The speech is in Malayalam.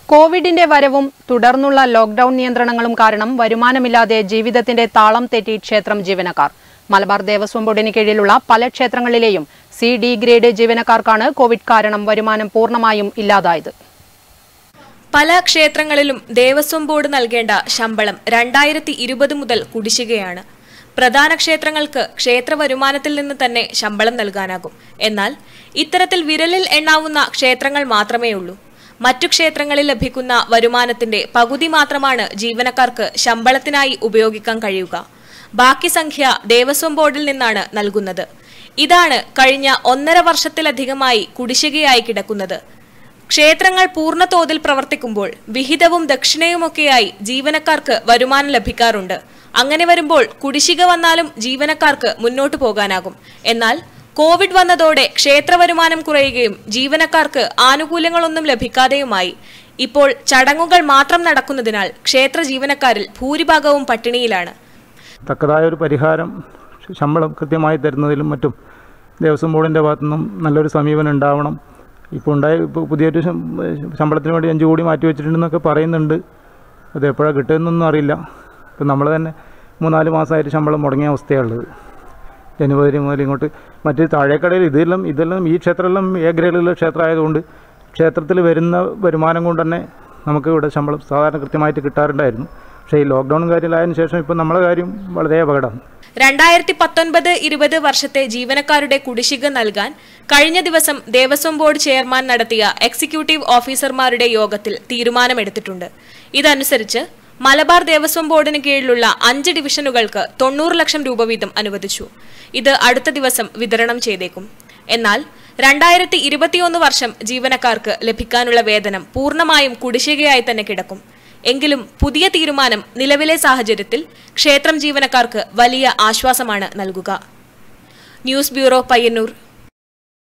കോവിഡിന്റെ വരവും തുടർന്നുള്ള ലോക്ഡൌൺ നിയന്ത്രണങ്ങളും കാരണം വരുമാനമില്ലാതെ ജീവിതത്തിന്റെ താളം തെറ്റി ക്ഷേത്രം ജീവനക്കാർ മലബാർ ദേവസ്വം ബോർഡിന് കീഴിലുള്ള പല ക്ഷേത്രങ്ങളിലെയും സി ഡി ഗ്രേഡ് ജീവനക്കാർക്കാണ് കോവിഡ് കാരണം വരുമാനം പൂർണ്ണമായും ഇല്ലാതായത് പല ക്ഷേത്രങ്ങളിലും ദേവസ്വം ബോർഡ് നൽകേണ്ട ശമ്പളം രണ്ടായിരത്തി ഇരുപത് മുതൽ കുടിശ്ശികയാണ് പ്രധാന ക്ഷേത്രങ്ങൾക്ക് ക്ഷേത്ര വരുമാനത്തിൽ നിന്ന് തന്നെ ശമ്പളം നൽകാനാകും എന്നാൽ ഇത്തരത്തിൽ വിരലിൽ എണ്ണാവുന്ന ക്ഷേത്രങ്ങൾ മാത്രമേ ഉള്ളൂ മറ്റു ക്ഷേത്രങ്ങളിൽ ലഭിക്കുന്ന വരുമാനത്തിന്റെ പകുതി മാത്രമാണ് ജീവനക്കാർക്ക് ശമ്പളത്തിനായി ഉപയോഗിക്കാൻ കഴിയുക ബാക്കി സംഖ്യ ദേവസ്വം ബോർഡിൽ നിന്നാണ് നൽകുന്നത് ഇതാണ് കഴിഞ്ഞ ഒന്നര വർഷത്തിലധികമായി കുടിശ്ശികയായി കിടക്കുന്നത് ക്ഷേത്രങ്ങൾ പൂർണ്ണ തോതിൽ പ്രവർത്തിക്കുമ്പോൾ വിഹിതവും ദക്ഷിണയുമൊക്കെയായി ജീവനക്കാർക്ക് വരുമാനം ലഭിക്കാറുണ്ട് അങ്ങനെ വരുമ്പോൾ കുടിശ്ശിക വന്നാലും ജീവനക്കാർക്ക് മുന്നോട്ടു പോകാനാകും എന്നാൽ കോവിഡ് വന്നതോടെ ക്ഷേത്ര വരുമാനം കുറയുകയും ജീവനക്കാർക്ക് ആനുകൂല്യങ്ങളൊന്നും ലഭിക്കാതെയുമായി ഇപ്പോൾ ചടങ്ങുകൾ മാത്രം നടക്കുന്നതിനാൽ ക്ഷേത്ര ജീവനക്കാരിൽ ഭൂരിഭാഗവും പട്ടിണിയിലാണ് തക്കതായ ഒരു പരിഹാരം ശമ്പളം കൃത്യമായി തരുന്നതിലും മറ്റും ദേവസ്വം ബോർഡിൻ്റെ ഭാഗത്തുനിന്നും നല്ലൊരു സമീപനം ഉണ്ടാവണം ഇപ്പോൾ ഉണ്ടായ ഇപ്പോൾ പുതിയൊരു ശം- ശമ്പളത്തിന് വേണ്ടി അഞ്ച് കോടി മാറ്റി വെച്ചിട്ടുണ്ടെന്നൊക്കെ പറയുന്നുണ്ട് അത് എപ്പോഴാണ് കിട്ടുമെന്നൊന്നും അറിയില്ല ഇപ്പം നമ്മൾ തന്നെ മൂന്നാല് മാസമായിട്ട് ശമ്പളം മുടങ്ങിയ അവസ്ഥയുള്ളത് ജനുവരി മുതൽ ഇങ്ങോട്ട് മറ്റ് താഴേക്കടയിൽ ഇതെല്ലാം ഇതെല്ലാം ഈ ക്ഷേത്രമെല്ലാം എ ഗ്രേഡിലുള്ള ക്ഷേത്രം ആയതുകൊണ്ട് ക്ഷേത്രത്തിൽ വരുന്ന വരുമാനം കൊണ്ട് തന്നെ നമുക്ക് ഇവിടെ ശമ്പളം സാധാരണ കൃത്യമായിട്ട് കിട്ടാറുണ്ടായിരുന്നു പക്ഷേ ഈ ലോക്ക്ഡൗൺ കാര്യത്തിലായതിനു ശേഷം ഇപ്പം നമ്മളെ കാര്യം വളരെ അപകടമാണ് രണ്ടായിരത്തി പത്തൊൻപത് ഇരുപത് വർഷത്തെ ജീവനക്കാരുടെ കുടിശ്ശിക നൽകാൻ കഴിഞ്ഞ ദിവസം ദേവസ്വം ബോർഡ് ചെയർമാൻ നടത്തിയ എക്സിക്യൂട്ടീവ് ഓഫീസർമാരുടെ യോഗത്തിൽ തീരുമാനമെടുത്തിട്ടുണ്ട് ഇതനുസരിച്ച് മലബാർ ദേവസ്വം ബോർഡിന് കീഴിലുള്ള അഞ്ച് ഡിവിഷനുകൾക്ക് തൊണ്ണൂറ് ലക്ഷം രൂപ വീതം അനുവദിച്ചു ഇത് അടുത്ത ദിവസം വിതരണം ചെയ്തേക്കും എന്നാൽ രണ്ടായിരത്തി ഇരുപത്തിയൊന്ന് വർഷം ജീവനക്കാർക്ക് ലഭിക്കാനുള്ള വേതനം പൂർണ്ണമായും കുടിശ്ശികയായി തന്നെ കിടക്കും എങ്കിലും പുതിയ തീരുമാനം നിലവിലെ സാഹചര്യത്തിൽ ക്ഷേത്രം ജീവനക്കാർക്ക് വലിയ ആശ്വാസമാണ് നൽകുക ന്യൂസ് ബ്യൂറോ പയ്യന്നൂർ